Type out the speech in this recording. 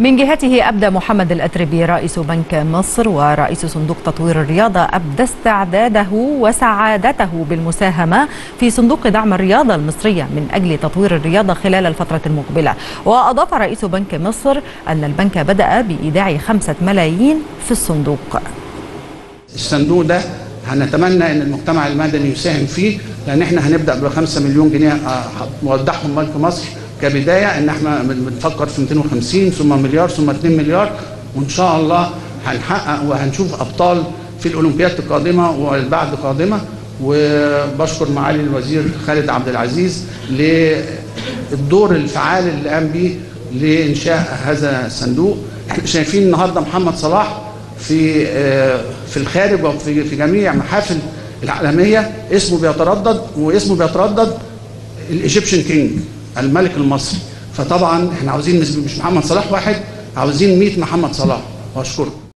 من جهته أبدى محمد الأتربي رئيس بنك مصر ورئيس صندوق تطوير الرياضة أبدى استعداده وسعادته بالمساهمة في صندوق دعم الرياضة المصرية من أجل تطوير الرياضة خلال الفترة المقبلة وأضاف رئيس بنك مصر أن البنك بدأ بإيداع خمسة ملايين في الصندوق الصندوق ده هنتمنى ان المجتمع المدني يساهم فيه لان احنا هنبدا ب 5 مليون جنيه موضحهم بنك مصر كبدايه ان احنا بنفكر في 250 ثم مليار ثم 2 مليار وان شاء الله هنحقق وهنشوف ابطال في الاولمبياد القادمه والبعد قادمه وبشكر معالي الوزير خالد عبد العزيز للدور الفعال اللي قام به لانشاء هذا الصندوق احنا شايفين النهارده محمد صلاح في في الخارج وفي في جميع محافل العالميه اسمه بيتردد واسمه بيتردد الايجيبشن كينج الملك المصري فطبعا احنا عاوزين مش محمد صلاح واحد عاوزين 100 محمد صلاح واشكركم